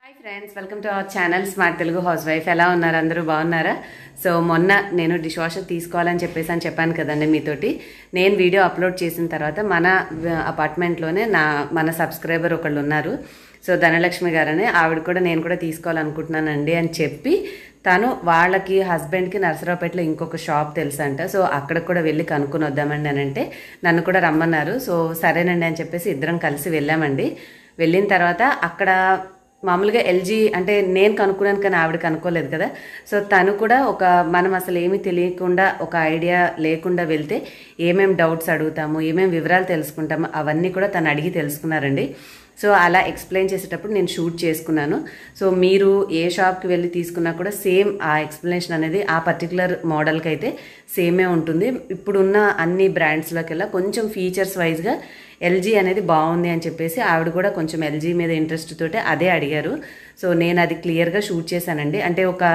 Hi friends welcome to our channel smart Telugu housewife ఎలా ఉన్నారు అందరూ బాగున్నారా సో మొన్న నేను డిష్ వాషర్ తీసుకోవాలని చెప్పేసి అని చెప్పాను కదండి మీతోటి నేను వీడియో అప్లోడ్ చేసిన తర్వాత మన అపార్ట్మెంట్లోనే నా మన సబ్స్క్రైబర్ ఒకళ్ళు ఉన్నారు సో ధనలక్ష్మి గారని ఆవిడ కూడా నేను కూడా తీసుకోవాలనుకుంటున్నానండి అని చెప్పి తను వాళ్ళకి హస్బెండ్కి నరసరావుపేటలో ఇంకొక షాప్ తెలుసంట సో అక్కడికి కూడా వెళ్ళి కనుక్కొని వద్దామండి అని అంటే నన్ను కూడా రమ్మన్నారు సో సరేనండి అని చెప్పేసి ఇద్దరం కలిసి వెళ్ళామండి వెళ్ళిన తర్వాత అక్కడ మామూలుగా ఎల్జీ అంటే నేను కనుక్కున్నాను కానీ ఆవిడ కనుక్కోలేదు కదా సో తను కూడా ఒక మనం అసలు ఏమీ తెలియకుండా ఒక ఐడియా లేకుండా వెళ్తే ఏమేం డౌట్స్ అడుగుతాము ఏమేం వివరాలు తెలుసుకుంటాము అవన్నీ కూడా తను అడిగి తెలుసుకున్నారండి సో అలా ఎక్స్ప్లెయిన్ చేసేటప్పుడు నేను షూట్ చేసుకున్నాను సో మీరు ఏ షాప్కి వెళ్ళి తీసుకున్నా కూడా సేమ్ ఆ ఎక్స్ప్లెనేషన్ అనేది ఆ పర్టికులర్ మోడల్కి అయితే సేమే ఉంటుంది ఇప్పుడున్న అన్ని బ్రాండ్స్లోకెల్లా కొంచెం ఫీచర్స్ వైజ్గా ఎల్జీ అనేది బాగుంది అని చెప్పేసి ఆవిడ కూడా కొంచెం ఎల్జీ మీద ఇంట్రెస్ట్ తోటే అదే అడిగారు సో నేను అది క్లియర్గా షూట్ చేశానండి అంటే ఒక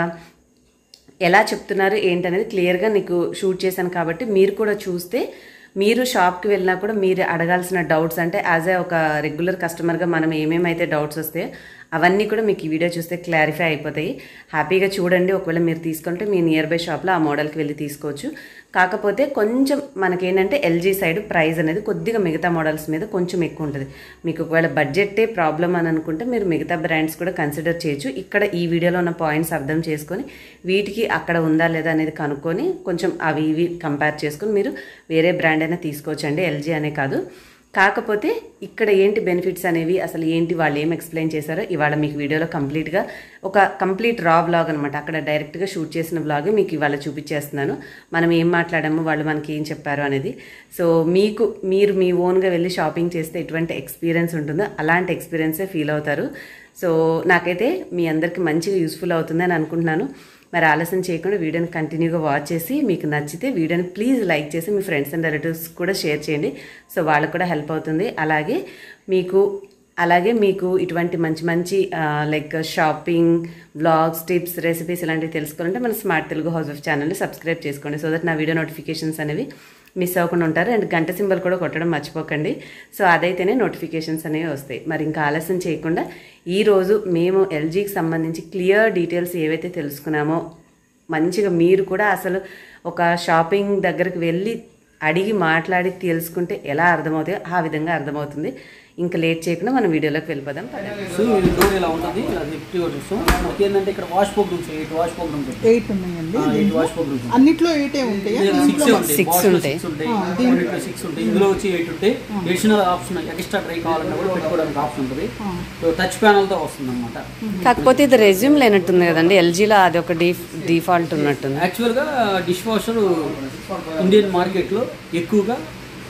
ఎలా చెప్తున్నారు ఏంటనేది క్లియర్గా నీకు షూట్ చేశాను కాబట్టి మీరు కూడా చూస్తే మీరు షాప్కి వెళ్ళినా కూడా మీరు అడగాల్సిన డౌట్స్ అంటే యాజ్ ఏ ఒక రెగ్యులర్ కస్టమర్గా మనం ఏమేమైతే డౌట్స్ వస్తాయో అవన్నీ కూడా మీకు ఈ వీడియో చూస్తే క్లారిఫై అయిపోతాయి హ్యాపీగా చూడండి ఒకవేళ మీరు తీసుకుంటే మీ నియర్ బై షాప్లో ఆ మోడల్కి వెళ్ళి తీసుకోవచ్చు కాకపోతే కొంచెం మనకేంటంటే ఎల్జీ సైడ్ ప్రైస్ అనేది కొద్దిగా మిగతా మోడల్స్ మీద కొంచెం ఎక్కువ ఉంటుంది మీకు ఒకవేళ బడ్జెట్టే ప్రాబ్లం అని అనుకుంటే మీరు మిగతా బ్రాండ్స్ కూడా కన్సిడర్ చేయొచ్చు ఇక్కడ ఈ వీడియోలో ఉన్న పాయింట్స్ అర్థం చేసుకొని వీటికి అక్కడ ఉందా లేదా అనేది కనుక్కొని కొంచెం అవి ఇవి కంపేర్ చేసుకొని మీరు వేరే బ్రాండ్ అయినా తీసుకోవచ్చండి ఎల్జీ అనే కాదు కాకపోతే ఇక్కడ ఏంటి బెనిఫిట్స్ అనేవి అసలు ఏంటి వాళ్ళు ఏం ఎక్స్ప్లెయిన్ చేశారో ఇవాళ మీకు వీడియోలో కంప్లీట్గా ఒక కంప్లీట్ రా బ్లాగ్ అనమాట అక్కడ డైరెక్ట్గా షూట్ చేసిన బ్లాగ్ మీకు ఇవాళ చూపించేస్తున్నాను మనం ఏం మాట్లాడాము వాళ్ళు మనకి ఏం చెప్పారు అనేది సో మీకు మీరు మీ ఓన్గా వెళ్ళి షాపింగ్ చేస్తే ఎటువంటి ఎక్స్పీరియన్స్ ఉంటుందో అలాంటి ఎక్స్పీరియన్సే ఫీల్ అవుతారు సో నాకైతే మీ అందరికీ మంచిగా యూస్ఫుల్ అవుతుందని అనుకుంటున్నాను మరి ఆలస్యం చేయకుండా వీడియోని కంటిన్యూగా వాచ్ చేసి మీకు నచ్చితే వీడియోని ప్లీజ్ లైక్ చేసి మీ ఫ్రెండ్స్ అండ్ రిలేటివ్స్ కూడా షేర్ చేయండి సో వాళ్ళకు కూడా హెల్ప్ అవుతుంది అలాగే మీకు అలాగే మీకు ఇటువంటి మంచి మంచి like shopping blogs tips recipes ఇలాంటివి తెలుసుకోవాలంటే మన స్మార్ట్ తెలుగు హౌస్ ఆఫ్ ఛానల్ని సబ్స్క్రైబ్ చేసుకోండి సో దట్ నా వీడియో నోటిఫికేషన్స్ అనేవి మిస్ అవ్వకుండా ఉంటారు అండ్ గంట సింబల్ కూడా కొట్టడం మర్చిపోకండి సో అదైతేనే నోటిఫికేషన్స్ అనేవి వస్తాయి మరి ఇంకా ఆలస్యం చేయకుండా ఈరోజు మేము ఎల్జీకి సంబంధించి క్లియర్ డీటెయిల్స్ ఏవైతే తెలుసుకున్నామో మంచిగా మీరు కూడా అసలు ఒక షాపింగ్ దగ్గరికి వెళ్ళి అడిగి మాట్లాడి తెలుసుకుంటే ఎలా అర్థమవుతాయో ఆ విధంగా అర్థమవుతుంది ఇంకా లేట్ చేయకుండా మనం వీడియోలోకి వెళ్ళిపోదాం పదండి. సో ఇది డోర్ ఇలా ఉంటుంది అది లిఫ్ట్ చూస్తాం మనకి ఏంటంటే ఇక్కడ వాష్ పౌడర్ ఉంటుంది ఎయిట్ వాష్ పౌడర్ ఉంటుంది ఎయిట్ ఉన్నాయండి ఎయిట్ దీంట్లో వాష్ పౌడర్ ఉంటుంది అన్నిట్లో ఎయిటే ఉంటాయా సిక్స్ దీంట్లో ఉంటాయి Six Bosch లో ఉంటాయి. six ఉంటాయి కొన్నిట్లో సిక్స్ ఉంటాయి ఇందులో వచ్చి ఎయిట్ ఉంటాయి ఎడిషనల్ ఆప్షన్ ఎక్స్ట్రా ట్రై కావాలన్నా కూడా పెట్టుకోవడానికి ఆప్షన్ ఉంటుంది సో టచ్ ప్యానల్ తో వస్తుంది అనమాట కాకపోతే ఇది రెజ్యూమ్ లేనట్టుంది కదండి ఎల్జీలో అది ఒక డీ డిఫాల్ట్ ఉన్నట్టుంది యాక్చువల్ గా డిష్ వాషర్ ఇండియన్ మార్కెట్ లో ఎక్కువగా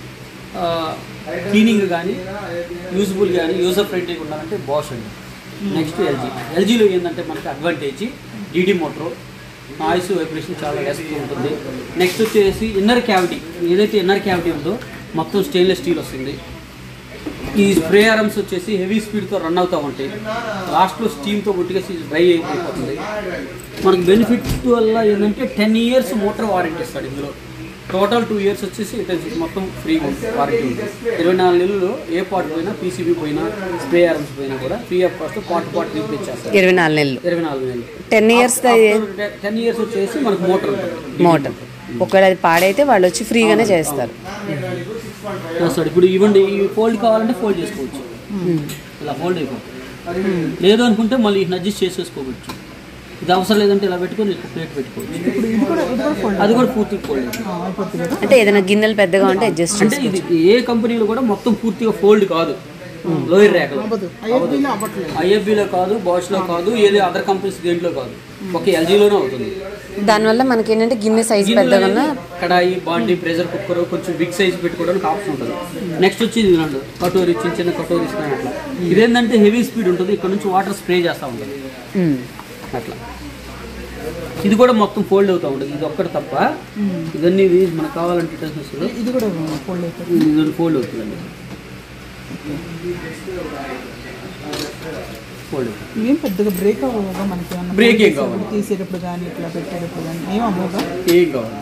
క్లీనింగ్ కానీ యూజబుల్ కానీ యూజర్ ఫ్రెండ్లీగా ఉండాలంటే బాష్ అండి నెక్స్ట్ ఎల్జీ ఎల్జీలో ఏంటంటే మనకి advantage DD motor noise vibration చాలా లెస్ ఉంటుంది నెక్స్ట్ వచ్చేసి ఇన్నర్ క్యావిటీ ఏదైతే ఇన్నర్ క్యావిటీ ఉందో మొత్తం స్టెయిన్లెస్ స్టీల్ వస్తుంది ఈ స్ప్రే ఆరమ్స్ వచ్చేసి హెవీ స్పీడ్తో రన్ అవుతూ ఉంటాయి లాస్ట్లో స్టీమ్తో కొట్టిగా డ్రై అయిపోతుంది మనకి బెనిఫిట్ వల్ల ఏంటంటే టెన్ ఇయర్స్ మోటార్ వారంటీ ఇస్తాడు ఇందులో టోటల్ టూ ఇయర్స్ వచ్చేసి రిటర్న్స్ మొత్తం ఫ్రీ వారంటీ ఉంటుంది ఇరవై నాలుగు నెలలు ఏ పార్ట్ పోయినా పీసీబీ పోయినా స్ప్రే ఆరమ్స్ పోయినా కూడా free of cost part part replace చేస్తారు ఇరవై నాలుగు నెలలు ఇరవై నాలుగు నెలలు టెన్ ఇయర్స్ టెన్ ఇయర్స్ వచ్చేసి మనకు మోటార్ ఉంటుంది మోటార్ ఒకవేళ అది పాడైతే వాళ్ళు వచ్చి ఫ్రీగానే చేస్తారు చేస్తాడు ఇప్పుడు ఇవ్వండి ఈ ఫోల్డ్ కావాలంటే ఫోల్డ్ చేసుకోవచ్చు ఇలా ఫోల్డ్ అయిపోతుంది లేదు అనుకుంటే మళ్ళీ ఇట్లా అడ్జస్ట్ చేసేసుకోవచ్చు ఇది అవసరం లేదంటే ఇలా పెట్టుకొని ఇట్లా ప్లేట్ పెట్టుకోవచ్చు ఇప్పుడు ఇది కూడా ఇది కూడా ఫోల్డ్ అది కూడా పూర్తిగా ఫోల్డ్ అయిపోతుంది కదా అంటే ఏదైనా గిన్నెలు పెద్దగా ఉంటే అడ్జస్ట్ అంటే ఇది ఏ కంపెనీలో కూడా మొత్తం పూర్తిగా ఫోల్డ్ కాదు లోయర్ ర్యాక్లో అవ్వదు ఐఎఫ్బీలో అవ్వట్లేదు ఐఎఫ్బీలో కాదు బాష్లో కాదు ఏదో అదర్ కంపెనీస్ దేంట్లో కాదు ఒక ఎల్జీలోనే అవుతుంది దానివల్ల మనకి ఏంటంటే గిన్నె సైజ్ పెద్దగా ఉన్నా కడాయి బాండి ప్రెషర్ కుక్కర్ కొంచెం బిగ్ సైజ్ పెట్టుకోవడానికి ఆప్షన్ ఉంటుంది నెక్స్ట్ వచ్చి ఇది రెండు కటోరీ చిన్న చిన్న కటోరీస్ కానీ అట్లా ఇదేంటంటే హెవీ స్పీడ్ ఉంటుంది ఇక్కడ నుంచి వాటర్ స్ప్రే చేస్తూ ఉంటుంది ఉమ్. అట్లా ఇది కూడా మొత్తం ఫోల్డ్ అవుతూ ఉంటుంది ఇది ఒక్కటి తప్ప ఇవన్నీ ఇది మనకు కావాలంటే టెన్షన్స్ ఇది కూడా ఫోల్డ్ అయిపోతుంది ఇది ఫోల్డ్ అవుతుందండి ఫోల్డ్ అవుతుంది ఇవేం పెద్దగా బ్రేక్ అవ్వగా మనకి ఏమన్నా Break ఏం fold కావాలి. చేసేటప్పుడు, తీసేటప్పుడు కానీ ఇట్లా పెట్టేటప్పుడు కానీ ఏం అవ్వగా ఏం కావాలి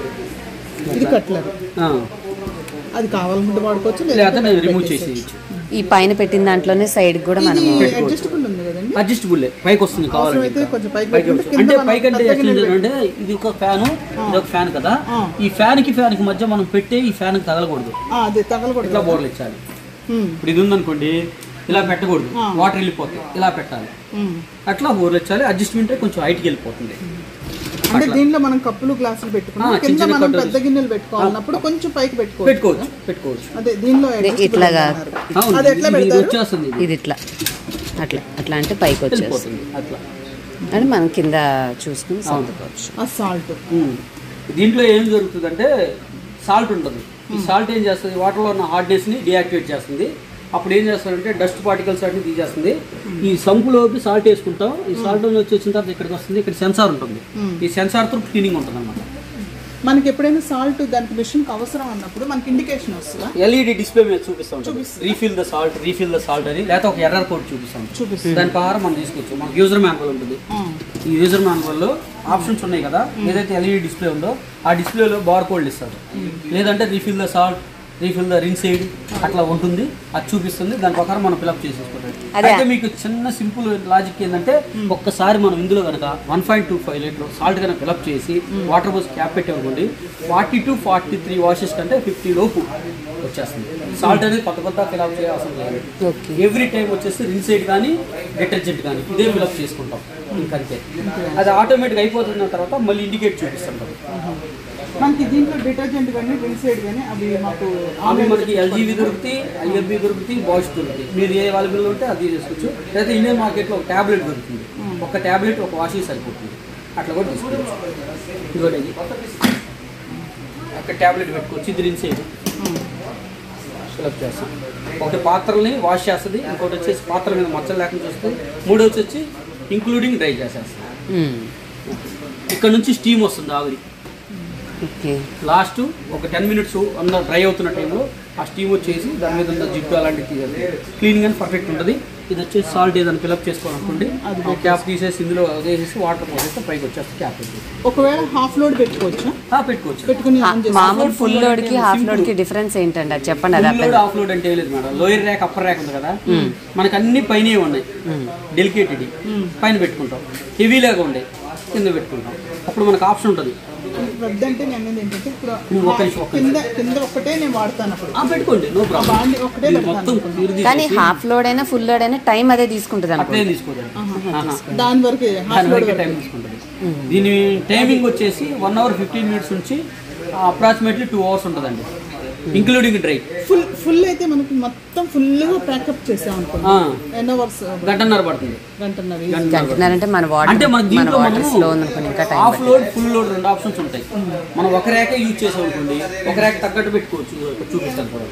ఇది కట్లర్ ఆ. అది కావాలనుకుంటే వాడుకోవచ్చు లేకపోతే నేను రిమూవ్ చేసేయచ్చు ఈ పైన పెట్టిన దాంట్లోనే సైడ్ కూడా మనం ఇది అడ్జస్టబుల్ ఉంది కదండి అడ్జస్టబుల్ పైకి వస్తుంది కావాలంటే అవసరమైతే ఇంకా. కొంచెం పైకి పైకి పెట్టుకుంటే వస్తుంది. కింద అంటే మనం పైకి అంటే పెద్ద ఎట్లా గిన్నెలు అంటే ఇది ఒక ఫ్యాన్ ఇది ఒక ఫ్యాన్ కదా ఆ. ఈ ఫ్యాన్ కి ఫ్యాన్ కి మధ్య మనం పెట్టే ఈ ఫ్యాన్ కి తగలకూడదు ఆ, అదే తగలకూడదు ఇట్లా బోర్లు ఇచ్చాలి ఉమ్, ఇప్పుడు ఇది ఉందనుకోండి ఇలా పెట్టకూడదు వాటర్ వెళ్ళిపోతుంది ఇలా పెట్టాలి ఉమ్. అట్లా బోర్లు ఇచ్చాలి అడ్జస్ట్మెంట్ కొంచెం హైట్కి వెళ్ళిపోతుంది అంటే దీంట్లో మనం కప్పులు గ్లాసులు పెట్టుకున్నాం ఆ, చిన్న కింద చిన్న మనం కట్టలు. పెద్ద గిన్నెలు పెట్టుకోవాలన్నప్పుడు కొంచెం పైకి పెట్టుకోవచ్చు పెట్టుకోవచ్చు పెట్టుకోవచ్చు అదే దీనిలో adjustable ఇట్లాగా. అన్నారు. అవును, అది ఎట్లా ఇది- ఇది పెడతారు వచ్చేస్తుంది ఇది. ఇది ఇట్లా అట్లా అట్లా అంటే పైకి వచ్చేస్తుంది వెళ్ళిపోతుంది అట్లా అని మనం కింద చూసుకుని సర్దుకోవచ్చు ఆ సాల్ట్ ఉమ్. దీంట్లో ఏం జరుగుతుందంటే సాల్ట్ ఉంటుంది ఈ సాల్ట్ ఏం చేస్తుంది వాటర్లో ఉన్న హార్డ్నెస్ని డియాక్టివేట్ చేస్తుంది అప్పుడు ఏం చేస్తారంటే డస్ట్ పార్టికల్స్ అన్ని తీసేస్తుంది ఈ సంపులోకి సాల్ట్ వేసుకుంటాం ఈ సాల్ట్ వచ్చి వచ్చిన తర్వాత ఇక్కడికి వస్తుంది ఇక్కడ సెన్సార్ ఉంటుంది ఈ సెన్సార్తో క్లీనింగ్ ఉంటుంది అనమాట మనకి ఎప్పుడైనా సాల్ట్ దానికి మిషన్ అవసరం అన్నప్పుడు మనకి ఇండికేషన్ వస్తుందా ఎల్ఈడి డిస్ప్లే మీద చూపిస్తాం refill the salt refill the salt అని లేకపోతే ఒక ఎర్రర్ కోడ్ చూపిస్తాం చూపిస్తుంది దాని ప్రకారం మనం తీసుకోవచ్చు మనకి యూజర్ మాన్యువల్ ఉంటుంది ఆ, ఈ యూజర్ మాన్యువల్లో ఆప్షన్స్ ఉన్నాయి కదా ఏదైతే ఎల్ఈడి డిస్ప్లే ఉందో ఆ డిస్ప్లేలో బార్ కోడ్ ఇస్తారు లేదంటే refill the salt refill the rinse aid అట్లా ఉంటుంది అది చూపిస్తుంది దాని ప్రకారం మనం ఫిల్అప్ చేసేసుకోవాలి అదే. అయితే మీకు చిన్న సింపుల్ లాజిక్ ఏంటంటే ఒక్కసారి మనం ఇందులో కనుక one point two five litre salt కనుక ఫిల్అప్ చేసి వాటర్ బోస్ క్యాప్ పెట్టామనుకోండి forty two forty three washes కంటే ఫిఫ్టీ లోపు వచ్చేస్తుంది సాల్ట్ అనేది కొత్త కొత్త ఫిల్అప్ చేయాల్సిన లేదు ఓకే ఎవ్రీ టైం వచ్చేసి రిన్సైడ్ కానీ డిటర్జెంట్ కానీ ఇదే ఫిల్అప్ చేసుకుంటాం ఇంకంతే అది ఆటోమేటిక్ అయిపోతున్న తర్వాత మళ్ళీ ఇండికేట్ చూపిస్తుంటాం మనకి దీంట్లో డిటర్జెంట్ కానీ రిన్సైడ్ కానీ అవి మాకు అవి మనకి ఎల్జీవి దొరుకుతాయి ఐఎఫ్బి దొరుకుతాయి బాయ్స్ దొరుకుతాయి మీరు ఏ అవైలబుల్ ఉంటే అది తీసుకోవచ్చు లేకపోతే ఇండియన్ మార్కెట్లో ఒక ట్యాబ్లెట్ దొరుకుతుంది ఒక ట్యాబ్లెట్ ఒక వాషింగ్ సరిపోతుంది అట్లా కూడా తీసుకోవచ్చు ఇదిగోండి ఇది ఒక ట్యాబ్లెట్ పెట్టుకోవచ్చు ఇది రిన్సైడ్ ఫిలప్ చేస్తాం ఒకటి పాత్రల్ని వాష్ చేస్తుంది ఇంకోటి వచ్చేసి పాత్ర మీద మచ్చలు లేకుండా చూస్తుంది మూడో వచ్చి ఇంక్లూడింగ్ డ్రై చేసేస్తుంది ఉమ్. ఇక్కడ నుంచి స్టీమ్ వస్తుంది ఆవిరి ఓకే లాస్ట్ ఒక టెన్ మినిట్స్ అంతా డ్రై అవుతున్న టైంలో ఆ స్టీమ్ వచ్చేసి దాని మీద ఉన్న జిడ్డు అలాంటివి తీసేది క్లీనింగ్ అని పర్ఫెక్ట్ ఉంటుంది ఇది వచ్చేసి సాల్ట్ ఏదైనా ఫిల్అప్ చేసుకోవాలనుకోండి ఆ క్యాప్ తీసేసి ఇందులో వేసేసి వాటర్ పోసేస్తే పైకి వచ్చేస్తే క్యాప్ పెట్టి ఒకవేళ హాఫ్ లోడ్ పెట్టుకోవచ్చా పెట్టుకోవచ్చు పెట్టుకుని ఆన్ చేసి మామూలు ఫుల్ లోడ్ కి హాఫ్ లోడ్ కి డిఫరెన్స్ ఏంటండి అది చెప్పండి అది ఫుల్ లోడ్ ఆఫ్ లోడ్ అంటే ఏం లేదు madam lower rack upper rack ఉంది కదా మనకి అన్ని పైన ఉన్నాయి డెలికేటెడ్ పైన పెట్టుకుంటాం హెవీ లాగా ఉండే కింద పెట్టుకుంటాం అప్పుడు మనకు ఆప్షన్ ఉంటుంది పెద్ద అంటే నేను అనేది ఏంటంటే ఇప్పుడు నువ్వు ఒక్క నిమిషం, ఒక్క కింద కింద ఒక్కటే నేను వాడతాను అప్పుడు ఆ, పెట్టుకోండి నో ప్రాబ్లం బాండి ఒక్కటే మొత్తం పెడతాను తీరు కానీ తీసేసి హాఫ్ లోడ్ అయినా ఫుల్ లోడ్ అయినా టైం అదే తీసుకుంటుంది అట్లే అనుకో తీసుకోదండి ఆహా. దాని వరకు హాఫ్ దాని లోడ్ వరకే టైం తీసుకుంటుంది దీని టైమింగ్ వచ్చేసి వన్ అవర్ ఫిఫ్టీన్ మినిట్స్ నుంచి అప్రాక్సిమేట్లీ టూ అవర్స్ ఉంటుందండి ఇంక్లూడింగ్ డ్రై ఫుల్ ఫుల్ అయితే మనకి మొత్తం ఫుల్ గా ప్యాకప్ చేసాం అనుకోండి ఎన్ని అవర్స్ గంటన్నర పడుతుంది గంటన్నర గంటన్నారంటే మన అంటే వాటర్ మన మన దీంట్లో వాటర్ స్లో ఉందనుకోండి ఇంకా time half load full load రెండు ఆప్షన్స్ ఉంటాయి మనం ఒక ర్యాకే యూజ్ చేసాం అనుకోండి ఒక ర్యాక్ తగ్గట్టు పెట్టుకోవచ్చు ఇక్కడ చూపిస్తాను కూడా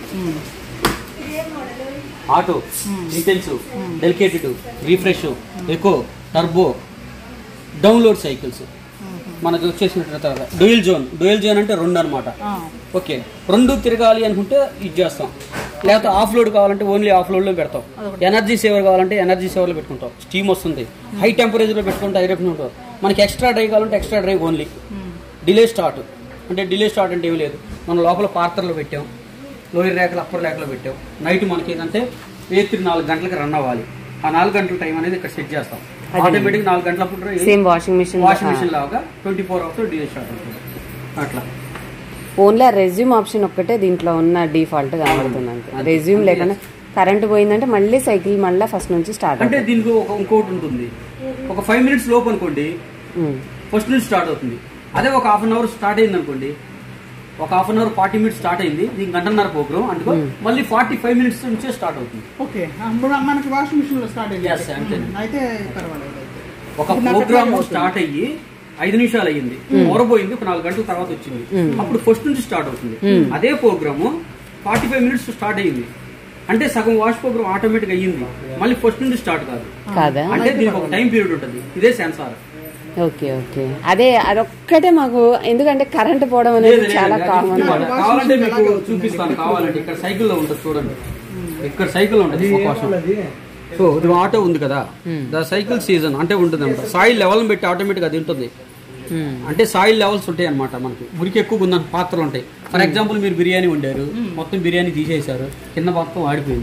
auto intensive delicate refresh eco turbo download cycles మనకు వచ్చేసిన తర్వాత డోయల్ జోన్ డోయల్ జోన్ అంటే రెండు అనమాట ఓకే రెండు తిరగాలి అనుకుంటే ఇది చేస్తాం లేకపోతే ఆఫ్ లోడ్ కావాలంటే ఓన్లీ ఆఫ్ లోడ్లో పెడతాం ఎనర్జీ సేవర్ కావాలంటే ఎనర్జీ సేవర్లో పెట్టుకుంటాం స్టీమ్ వస్తుంది హై టెంపరేచర్లో పెట్టుకుంటే హై రేపు ఉంటుంది మనకి ఎక్స్ట్రా డ్రైవ్ కావాలంటే extra drive only delay start అంటే డిలే స్టార్ట్ అంటే ఏమీ లేదు మనం లోపల పాత్రలో పెట్టాం లోయర్ ర్యాక్లో అప్పర్ ర్యాక్లో పెట్టాం నైట్ మనకి ఏంటంటే రేత్రి నాలుగు గంటలకు రన్ అవ్వాలి ఆ నాలుగు గంటల టైం అనేది ఇక్కడ సెట్ చేస్తాం ఆటోమేటిక్ నాలుగు గంటలప్పుడు same washing machine washing machine లాగా twenty four hours delay start అవుతుంది అట్లా ఓన్లీ ఆ రెజ్యూమ్ ఆప్షన్ ఒక్కటే దీంట్లో ఉన్న డిఫాల్ట్ కనబడుతుంది అంతే రెజ్యూమ్ లేకుండా కరెంట్ పోయిందంటే మళ్ళీ సైకిల్ మళ్ళీ ఫస్ట్ నుంచి స్టార్ట్ అంటే దీనికి ఒక ఇంకోటి ఉంటుంది ఒక ఫైవ్ మినిట్స్ లోపు అనుకోండి ఫస్ట్ నుంచి స్టార్ట్ అవుతుంది అదే ఒక హాఫ్ అన్ అవర్ స్టార్ట్ అయింది అనుకోండి ఒక half an hour forty minutes start అయింది దీనికి గంటన్నర ప్రోగ్రామ్ అందుకో మళ్ళీ ఫార్టీ ఫైవ్ మినిట్స్ నుంచే స్టార్ట్ అవుతుంది ఓకే ఇప్పుడు మనకి వాషింగ్ మిషన్ లో స్టార్ట్ Yes, అయింది అంతే. అయితే పర్వాలేదు అయితే. ఒక ఇప్పుడు నాకు ప్రోగ్రామ్ ఎట్లా స్టార్ట్ అయ్యి ఐదు నిమిషాలు అయ్యింది ఓరబోయింది ఒక నాలుగు గంటల తర్వాత వచ్చింది అప్పుడు ఫస్ట్ నుంచి స్టార్ట్ అవుతుంది అదే program forty five minutes start అయ్యింది అంటే సగం వాష్ ప్రోగ్రామ్ ఆటోమేటిక్ అయ్యింది మళ్ళీ ఫస్ట్ నుంచి స్టార్ట్ కాదు కాదా అంటే దీనికి ఒక టైం పీరియడ్ ఉంటుంది ఇదే సెన్సార్ ఓకే ఓకే అదే అదొక్కటే మాకు ఎందుకంటే కరెంట్ పోవడం అనేది చాలా కామన్ కావాలంటే మీకు చూపిస్తాను కావాలంటే ఇక్కడ సైకిల్ లో ఉంటుంది చూడండి ఇక్కడ సైకిల్ ఉంటుంది అవకాశం సో ఇది ఆటో ఉంది కదా ద సైకిల్ సీజన్ అంటే ఉంటుంది అనమాట సాయిల్ లెవెల్ పెట్టి ఆటోమేటిక్ అది ఉంటుంది అంటే సాయిల్ లెవెల్స్ ఉంటాయి అనమాట మనకి మురికి ఎక్కువ ఉందని పాత్రలు ఉంటాయి ఫర్ ఎగ్జాంపుల్ మీరు బిర్యానీ వండారు మొత్తం బిర్యానీ తీసేశారు కింద మొత్తం వాడిపోయింది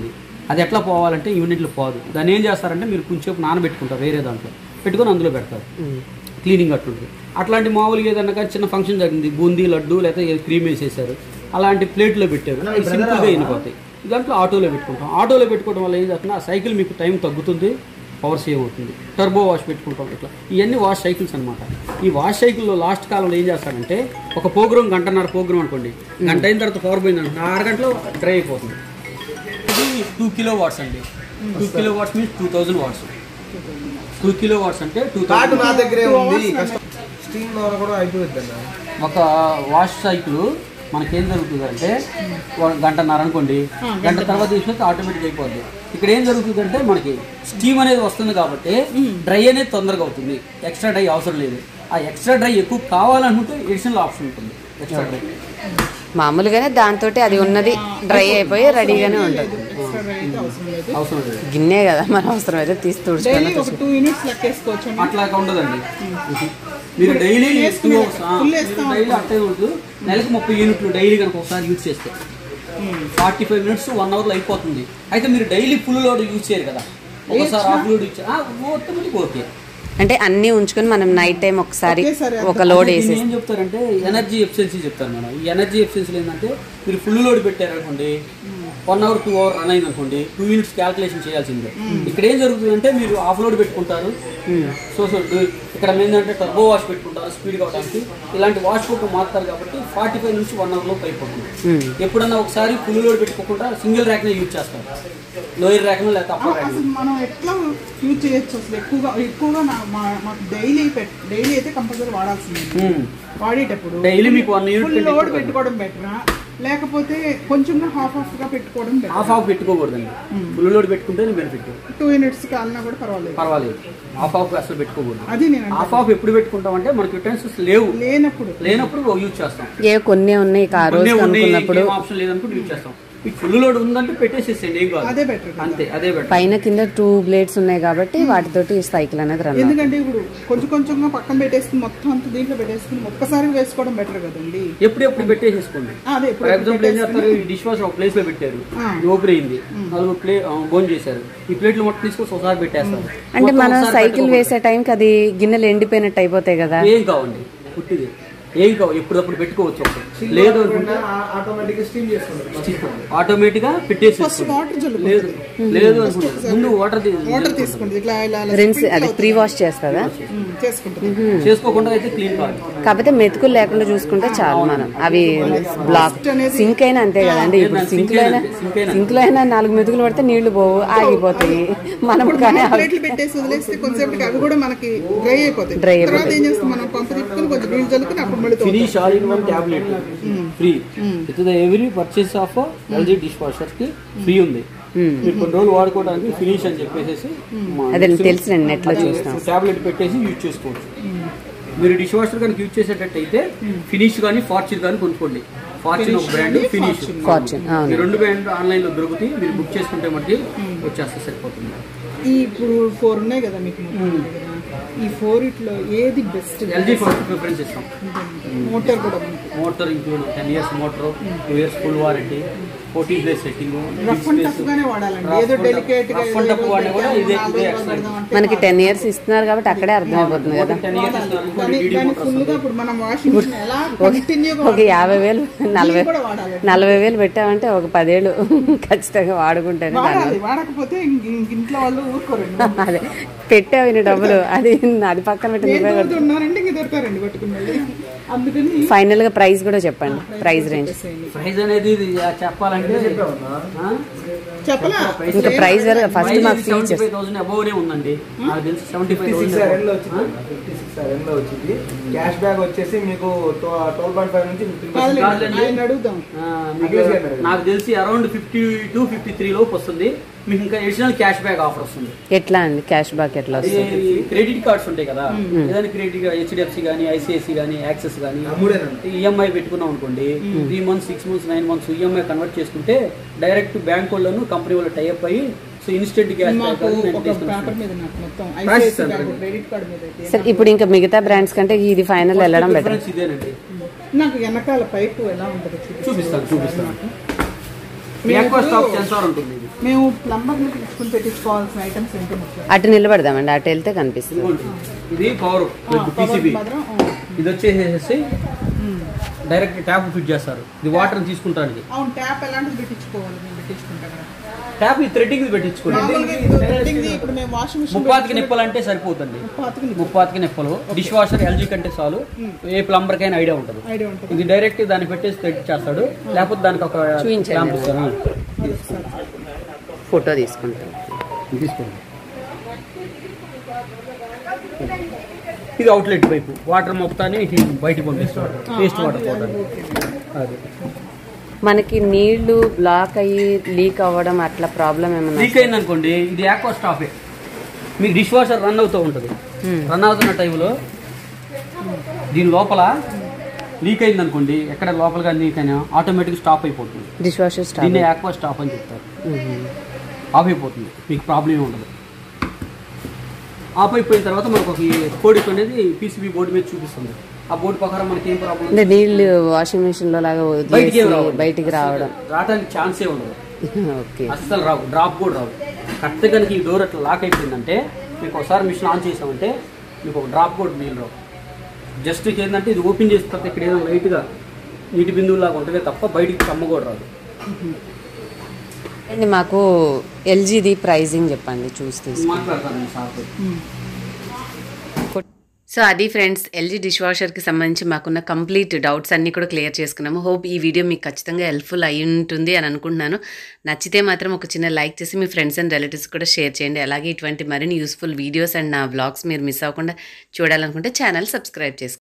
అది ఎట్లా పోవాలంటే యూనిట్లు పోదు దాన్ని ఏం చేస్తారంటే మీరు కొంచెంసేపు నానబెట్టుకుంటారు వేరే దాంట్లో పెట్టుకొని అందులో పెడతారు క్లీనింగ్ అట్లుంటుంది అట్లాంటి మామూలుగా ఏదన్నా కానీ చిన్న ఫంక్షన్ జరిగింది బూందీ లడ్డు లేకపోతే క్రీమ్ వేసేసారు అలాంటి ప్లేట్లో పెట్టారు అవి సింపుల్గా వెళ్ళిపోతాయి దాంట్లో ఆటోలో పెట్టుకుంటాం ఆటోలో పెట్టుకోవడం వల్ల ఏం చేస్తుంది ఆ సైకిల్ మీకు టైం తగ్గుతుంది పవర్ సేవ్ అవుతుంది టర్బో వాష్ పెట్టుకుంటాం ఇట్లా ఇవన్నీ వాష్ సైకిల్స్ అనమాట ఈ వాష్ సైకిల్లో లాస్ట్ కాలంలో ఏం చేస్తాడంటే ఒక ప్రోగ్రామ్ గంటన్నర ప్రోగ్రామ్ అనుకోండి గంట అయిన తర్వాత పవర్ పోయింది అనుకోండి ఆరు గంటలో డ్రై అయిపోతుంది ఇది టూ కిలో వాట్స్ అండి two kilowatts means two thousand watts two kilowatts అంటే టూ కార్డు థౌసండ్ నా దగ్గరే ఉంది కష్టం స్టీమ్ ద్వారా కూడా అయిపోతుంది అన్న ఒక వాష్ సైకిల్ మనకేం జరుగుతుంది అంటే గంటన్నర అనుకోండి గంట తర్వాత తీసుకొస్తే ఆటోమేటిక్ అయిపోద్ది ఇక్కడ ఏం జరుగుతుందంటే మనకి స్టీమ్ అనేది వస్తుంది కాబట్టి డ్రై అనేది తొందరగా అవుతుంది ఎక్స్ట్రా డ్రై అవసరం లేదు ఆ ఎక్స్ట్రా డ్రై ఎక్కువ కావాలనుకుంటే ఎడిషనల్ ఆప్షన్ ఉంటుంది ఎక్స్ట్రా డ్రై మామూలుగానే దాంతో అది ఉన్నది డ్రై అయిపోయి రెడీగానే ఉంటుంది ఎక్స్ట్రా డ్రై అయితే అవసరం లేదు అవసరం లేదు గిన్నె కదా మన అవసరం అయితే తీసి తుడుచుకొని డైలీ ఒక టూ యూనిట్స్ లెక్కేసుకోవచ్చు అండి అట్లా ఉండదండి మీరు డైలీ వేసుకునే full వేస్తాం డైలీ అట్టే ఉంటుంది నెలకు ముప్పై యూనిట్లు డైలీ కనుక ఒకసారి యూజ్ చేస్తే ఫార్టీ ఫైవ్ మినిట్స్ వన్ అవర్లో అయిపోతుంది అయితే మీరు డైలీ ఫుల్ లోడ్ యూజ్ చేయరు కదా ఒకసారి హాఫ్ లోడ్ ఇచ్చారు ఆటోమేటిక్ ఓకే అంటే అన్నీ ఉంచుకొని మనం నైట్ టైం ఒకసారి ఒకేసారి ఒక లోడ్ దీన్ని వేసేసి ఏం చెప్తారంటే ఎనర్జీ ఎఫిషియన్సీ చెప్తారు మేడం ఈ ఎనర్జీ ఎఫిషియన్సీ ఏంటంటే మీరు ఫుల్ లోడ్ పెట్టారనుకోండి one hour two hour run అయింది అనుకోండి టూ యూనిట్స్ క్యాల్కులేషన్ చేయాల్సిందే ఇక్కడ ఏం జరుగుతుందంటే మీరు ఆఫ్ లోడ్ పెట్టుకుంటారు సో సో డు- ఇక్కడ ఏంటంటే టర్బో వాష్ పెట్టుకుంటారు స్పీడ్ కావడానికి ఇలాంటి వాష్ బుక్ మారుతారు కాబట్టి ఫార్టీ ఫైవ్ నుంచి వన్ అవర్ లోపు అయిపోతుంది ఎప్పుడన్నా ఒకసారి ఫుల్ లోడ్ పెట్టుకోకుండా సింగిల్ ర్యాక్నే యూజ్ చేస్తారు లోయర్ ర్యాక్ను లేకపోతే అప్పర్ ర్యాక్ అసలు మనం ఎట్లా యూజ్ చేయొచ్చు అసలు ఎక్కువగా ఎక్కువగా నా- మా- మాకు డైలీ డైలీ అయితే కంపల్సరీ వాడాల్సింది వాడేటప్పుడు Daily మీకు one unit ఫుల్ పెట్టి లోడ్ పెట్టుకోవాలి. పెట్టుకోవడం బెటరా లేకపోతే కొంచెంగా హాఫ్ హాఫ్ గా పెట్టుకోవడం బెటర్ హాఫ్ హాఫ్ పెట్టుకోకూడదండి ఫుల్ లోడ్ పెట్టుకుంటే బెనిఫిట్ టూ యూనిట్స్ కాలన్నా కూడా పర్వాలేదు పర్వాలేదు హాఫ్ హాఫ్ అసలు పెట్టుకోకూడదు అది నేను హాఫ్ హాఫ్ ఎప్పుడు పెట్టుకుంటాం అంటే మనకి యూటెన్సిల్స్ లేవు లేనప్పుడు లేనప్పుడు యూజ్ చేస్తాం ఏ కొన్ని ఉన్నాయి ఇక ఆ రోజు కొన్ని ఉన్నాయి, అనుకున్నప్పుడు ఏం ఆప్షన్ లేదనుకుంటే యూజ్ చేస్తాం మీకు ఫుల్ లోడ్ ఉందంటే పెట్టేసేసేయండి ఏం కాదు అదే బెటర్ అంతే అదే బెటర్ పైన కింద టూ బ్లేడ్స్ ఉన్నాయి కాబట్టి వాటితోటి సైకిల్ అనేది రన్ ఎందుకంటే ఇప్పుడు కొంచెం కొంచెంగా పక్కన పెట్టేసుకుని మొత్తం అంత దీంట్లో పెట్టేసుకుని ఒక్కసారి వేసుకోవడం బెటర్ కదండి ఎప్పుడెప్పుడు పెట్టేసేసుకోండి ఆ, అదే ఇప్పుడు ఫర్ ఎగ్జాంపుల్ ఏం చేస్తారు ఈ డిష్ వాష్ ఒక ప్లేస్ లో పెట్టారు ఆ. ఇది ఓపెన్ అయింది నలుగురు ప్లే భోజనం చేశారు ఈ ప్లేట్లు మొత్తం తీసుకొని ఒకసారి పెట్టేస్తారు అంటే మొత్తం మనం ఒకసారి సైకిల్ పెట్టుకోకూడదు. వేసే టైంకి అది గిన్నెలు ఎండిపోయినట్టు అయిపోతాయి కదా ఏం కావండి పుట్టిది ఏం కావు ఎప్పుడప్పుడు పెట్టుకోవచ్చు ఒకటి లేదు అనుకుంటే ఆటోమేటిక్ స్టీమ్ చేసుకుంటారు ఆటోమేటిక్ గా పెట్టేసి ఫస్ట్ వాటర్ జల్లు లేదు లేదు అనుకుంటా ముందు వాటర్ వాటర్ తీసుకుంటుంది ఇట్లా ఇలా ఇలా రిన్స్ sprinkle అది అవుతుంది. ప్రీ వాష్ చేస్తుందా ఉమ్, చేసుకుంటుంది చేసుకోకుండా అయితే క్లీన్ కాదు కాకపోతే మెతుకులు లేకుండా చూసుకుంటే చాలు మనం అవి బ్లాక్ సింక్ అయినా అంతే కదండి ఇప్పుడు సింక్ లో అయినా సింక్ అయినా. సింక్ లో అయినా నాలుగు మెతుకులు పడితే నీళ్లు పోవు ఆగిపోతాయి మనం ఇప్పుడు కానీ మనం ప్లేట్లు పెట్టేసి వదిలేస్తే కొంచెంసేపటికి అవి కూడా మనకి డ్రై అయిపోతాయి Dry తర్వాత ఏం చేస్తాం మనం పంపు తిప్పుకొని కొంచెం నీళ్ళు చల్లుకుని అప్పుడు మళ్ళీ తోముతాం. Finish all in one tablet free with the every purchase of LG dishwasher కి ఫ్రీ ఉంది మీరు కొన్ని రోజులు వాడుకోవడానికి ఫినిష్ అని చెప్పేసి అదే తెలుసులేండి నెట్ లో చూస్తాం టాబ్లెట్ పెట్టేసి యూజ్ చేసుకోవచ్చు మీరు డిష్ వాషర్ కనుక యూజ్ చేసేటట్టు అయితే ఫినిష్ కానీ ఫార్చ్యూన్ కానీ కొనుక్కోండి ఫార్చ్యూన్ ఒక బ్రాండ్ ఫినిష్ ఫార్చ్యూన్ ఈ అవును రెండు బ్రాండ్ ఆన్లైన్ లో దొరుకుతాయి మీరు బుక్ చేసుకుంటే మట్టి వచ్చేస్తే సరిపోతుంది ఈ ఇప్పుడు ఫోర్ ఉన్నాయి కదా మీకు మొత్తం దగ్గర. ఈ ఫోర్ ఇట్లో ఏది బెస్ట్ ఎల్జీ ఫస్ట్ ప్రిఫరెన్స్ ఇస్తాం మోటార్ కూడా మనకి motor include ten years motor two years full warranty fourteen place setting rough and tough గానే వాడాలండి ఏదో డెలికేట్ గా రఫ్ అండ్ టఫ్ వాడినా కూడా ఇదే ఇదే ఎక్సలెంట్ మనకి టెన్ ఇయర్స్ ఇస్తున్నారు కాబట్టి అక్కడే అర్థమైపోతుంది కదా టెన్ ఇయర్స్ దాని దాని ఫుల్ గా ఇప్పుడు మనం వాషింగ్ మిషన్ ఎలా కంటిన్యూగా ఒక యాభై వేలు నలభై కూడా వాడాలి నలభై వేలు పెట్టామంటే ఒక పదేళ్ళు ఖచ్చితంగా వాడుకుంటేనే దాని వాడాలి వాడకపోతే ఇంక- ఇంక ఇంట్లో వాళ్ళు ఊరుకోరండి అదే పెట్టావు ఇన్ని డబ్బులు అది అది పక్కన పెట్టి నేను నువ్వే కట్టు. దొరుకుతున్నారంటే ఇంక దొరకారండి పట్టుకున్నది అందుకని ఫైనల్ గా ప్రైస్ కూడా చెప్పండి ప్రైస్ రేంజ్ ప్రైస్ అనేది ఇది చెప్పాలంటే ఆ? చెప్పలా ఇంకా ప్రైస్ ఫస్ట్ మాకు seventy features five thousand above ఉందండి నాకు తెలిసి సెవెంటీ ఫైవ్ ఫిఫ్టీ సిక్స్ ఎండ్లో వచ్చింది థౌసండ్ ఫిఫ్టీ సిక్స్ ఎండ్లో వచ్చింది క్యాష్ బ్యాక్ వచ్చేసి మీకు ట్వెల్వ్ పాయింట్ ఫైవ్ నుంచి ఫిఫ్టీన్ కాదులేండి, కాదులేండి. ఆయన అడుగుదాం మీకు నాకు తెలిసి around fifty to fifty three లోపు వస్తుంది మీకు ఇంకా అడిషనల్ క్యాష్ బ్యాక్ ఆఫర్ వస్తుంది ఎట్లా అండి క్యాష్ బ్యాక్ ఎట్లా వస్తుంది క్రెడిట్ కార్డ్స్ ఉంటాయి కదా ఏదైనా క్రెడిట్ హెచ్డిఎఫ్సి కానీ ఐసిఐసి కానీ యాక్సెస్ కానీ మూడేనండి ఈఎంఐ పెట్టుకున్నాం అనుకోండి three months six months nine months EMI convert చేసుకుంటే డైరెక్ట్ బ్యాంక్ వాళ్ళను కంపెనీ వాళ్ళు టైఅప్ అయ్యి సో ఇన్స్టెంట్ గ్యాస్ మాకు ఒక పేపర్ మీద నాకు మొత్తం Price ఐసిఐసి ఇస్తాను. బ్యాంక్ క్రెడిట్ కార్డ్ మీద అయితే సరే ఇప్పుడు ఇంకా మిగతా బ్రాండ్స్ కంటే ఇది ఫైనల్ వెళ్ళడం బెటర్ ఇదేనండి నాకు వెనకాల పైపు ఎలా ఉంటుంది చూపిస్తాను చూపిస్తాను చూపిస్తాను ఎక్కువ స్టాప్ సెన్సార్ ఉంటుంది ఇది మేము ప్లంబర్ని పిలుచుకుని పెట్టించుకోవాల్సిన ఐటమ్స్ ఏంటో ముఖ్యం అటు నిలబడదామండి అటు వెళ్తే కనిపిస్తుంది ఇదిగోండి. ఇది పవర్ పీసీబీ మాత్రం ఇది వచ్చేసేసి డైరెక్ట్ ట్యాప్ ఫిట్ చేస్తారు ఇది వాటర్ తీసుకుంటానికి అవును ట్యాప్ ఎలాంటిది పెట్టించుకోవాలి మేము పెట్టించుకుంటాం కదా ట్యాప్ ఈ థ్రెడ్డింగ్ పెట్టించుకోండి మామూలుగా ఇప్పుడు threading ఇప్పుడు మేము వాషింగ్ మిషన్ ముప్పాతికి నిప్పలంటే సరిపోతుంది ముప్పాతికి ముప్పాతికి నిప్పలు డిష్ వాషర్ ఎల్జీ కంటే చాలు ఏ ప్లంబర్ కైనా ఐడియా ఉంటుంది ఐడియా ఉంటుంది ఇది డైరెక్ట్ దాన్ని పెట్టేసి థ్రెడ్ చేస్తాడు లేకపోతే దానికి ఒక చూపించండి. lamp ఇస్తారు. ఫోటో తీసుకుంటాం ఇది తీసుకోండి ఇది అవుట్లెట్ పైపు వాటర్ మొత్తాన్ని బయటికి పంపిస్తాడు వేస్ట్ వాటర్ పోతాడు అది మనకి నీళ్లు బ్లాక్ అయ్యి లీక్ అవ్వడం అట్లా ప్రాబ్లం ఏమన్నా లీక్ అయింది అనుకోండి ఇది యాక్వా స్టాపే మీకు డిష్ వాషర్ రన్ అవుతూ ఉంటుంది Hmm. రన్ అవుతున్న టైంలో దీని లోపల లీక్ అయింది అనుకోండి ఎక్కడ లోపలగా లీక్ అయినా ఆటోమేటిక్ స్టాప్ అయిపోతుంది డిష్ వాషర్ స్టాప్ దీన్ని యాక్వా స్టాప్ అని చెప్తారు ఆఫ్ అయిపోతుంది మీకు ప్రాబ్లం ఉండదు ఆఫ్ అయిపోయిన తర్వాత మనకు ఒక కోడిక్ అనేది పీసీబీ బోర్డు మీద చూపిస్తుంది ఆ బోర్డు ప్రకారం మనకి ఏం ప్రాబ్లం అంటే నీళ్లు వాషింగ్ మిషన్ లో లాగా బయటికి ఏం వదిలేసి రావు బయటికి రావడం రావడానికి ఛాన్సే ఉండదు ఓకే అస్సలు రావు డ్రాప్ కూడా రావు కరెక్ట్ కనుక ఈ డోర్ అట్లా లాక్ అయిపోయిందంటే మీకు ఒకసారి మిషన్ ఆన్ చేసామంటే మీకు ఒక డ్రాప్ కూడా నీళ్ళు రావు జస్ట్ ఏంటంటే ఇది ఓపెన్ చేసిన తర్వాత ఇక్కడ ఏదో లైట్గా నీటి బిందువులాగా ఉంటుంది తప్ప బయటికి కమ్మ కూడా రాదు అండి మాకు ఎల్జీది ప్రైజింగ్ చెప్పండి చూసి తీసుకో మాట్లాడతాను సార్ సో అది ఫ్రెండ్స్ ఎల్జీ డిష్ వాషర్కి సంబంధించి మాకున్న కంప్లీట్ డౌట్స్ అన్నీ కూడా క్లియర్ చేసుకున్నాము హోప్ ఈ వీడియో మీకు ఖచ్చితంగా హెల్ప్ఫుల్ అయి ఉంటుంది అని అనుకుంటున్నాను నచ్చితే మాత్రం ఒక చిన్న లైక్ చేసి మీ ఫ్రెండ్స్ అండ్ రిలేటివ్స్ కూడా షేర్ చేయండి అలాగే ఇటువంటి మరిన్ని యూస్ఫుల్ వీడియోస్ అండ్ నా బ్లాగ్స్ మీరు మిస్ అవ్వకుండా చూడాలనుకుంటే ఛానల్ సబ్స్క్రైబ్ చేసుకోండి